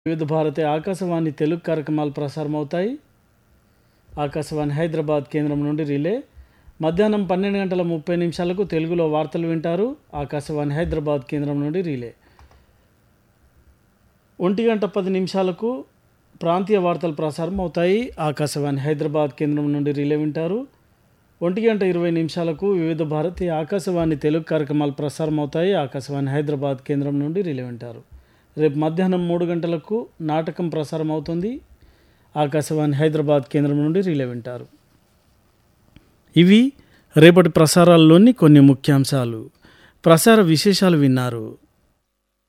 వివిధ భారతి ఆకాశవాణి తెలుగు కార్యక్రమాలు ప్రసారమవుతాయి ఆకాశవాణి హైదరాబాద్ కేంద్రం నుండి రిలే మధ్యాహ్నం పన్నెండు గంటల ముప్పై నిమిషాలకు తెలుగులో వార్తలు వింటారు ఆకాశవాణి హైదరాబాద్ కేంద్రం నుండి రిలే ఒంటి గంట పది నిమిషాలకు ప్రాంతీయ వార్తలు ప్రసారం అవుతాయి ఆకాశవాణి హైదరాబాద్ కేంద్రం నుండి రిలే వింటారు ఒంటి గంట ఇరవై నిమిషాలకు వివిధ భారతి ఆకాశవాణి తెలుగు కార్యక్రమాలు ప్రసారం అవుతాయి ఆకాశవాణి హైదరాబాద్ కేంద్రం నుండి రిలే వింటారు రేపు మధ్యాహ్నం మూడు గంటలకు నాటకం ప్రసారం అవుతుంది ఆకాశవాణి హైదరాబాద్ కేంద్రం నుండి రిలే వింటారు ఇవి రేపటి ప్రసారాల్లోని కొన్ని ముఖ్యాంశాలు ప్రసార విశేషాలు విన్నారు